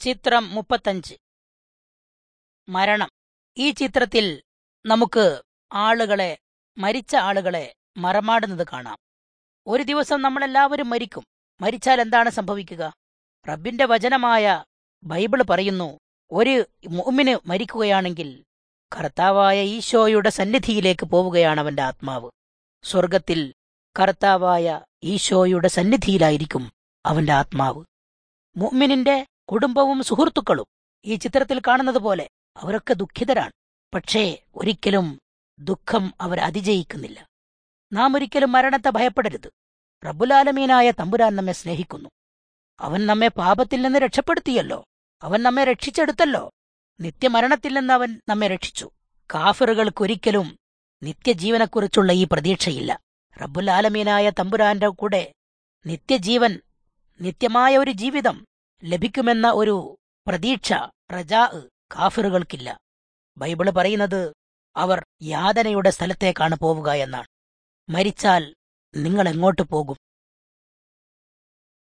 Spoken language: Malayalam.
ചിത്രം മുപ്പത്തഞ്ച് മരണം ഈ ചിത്രത്തിൽ നമുക്ക് ആളുകളെ മരിച്ച ആളുകളെ മറമാടുന്നത് കാണാം ഒരു ദിവസം നമ്മളെല്ലാവരും മരിക്കും മരിച്ചാൽ എന്താണ് സംഭവിക്കുക റബ്ബിന്റെ വചനമായ ബൈബിള് പറയുന്നു ഒരു മുഅ്മിന് മരിക്കുകയാണെങ്കിൽ കർത്താവായ ഈശോയുടെ സന്നിധിയിലേക്ക് പോവുകയാണ് അവന്റെ ആത്മാവ് സ്വർഗത്തിൽ കർത്താവായ ഈശോയുടെ സന്നിധിയിലായിരിക്കും അവന്റെ ആത്മാവ് മുഅ്മിനിന്റെ കുടുംബവും സുഹൃത്തുക്കളും ഈ ചിത്രത്തിൽ കാണുന്നത് പോലെ അവരൊക്കെ ദുഃഖിതരാണ് പക്ഷേ ഒരിക്കലും ദുഃഖം അവർ അതിജയിക്കുന്നില്ല നാം ഒരിക്കലും മരണത്തെ ഭയപ്പെടരുത് റബ്ബുലാലമീനായ തമ്പുരാൻ നമ്മെ സ്നേഹിക്കുന്നു അവൻ നമ്മെ പാപത്തിൽ നിന്ന് രക്ഷപ്പെടുത്തിയല്ലോ അവൻ നമ്മെ രക്ഷിച്ചെടുത്തല്ലോ നിത്യമരണത്തിൽ നിന്ന് അവൻ നമ്മെ രക്ഷിച്ചു കാഫിറുകൾക്കൊരിക്കലും നിത്യജീവനെക്കുറിച്ചുള്ള ഈ പ്രതീക്ഷയില്ല റബ്ബുൽ ആലമീനായ തമ്പുരാന്റെ കൂടെ നിത്യജീവൻ നിത്യമായ ഒരു ജീവിതം ലഭിക്കുമെന്ന ഒരു പ്രതീക്ഷ റജാ കാഫിറുകൾക്കില്ല ബൈബിള് പറയുന്നത് അവർ യാതനയുടെ സ്ഥലത്തേക്കാണ് പോവുക എന്നാണ് മരിച്ചാൽ നിങ്ങൾ എങ്ങോട്ട് പോകും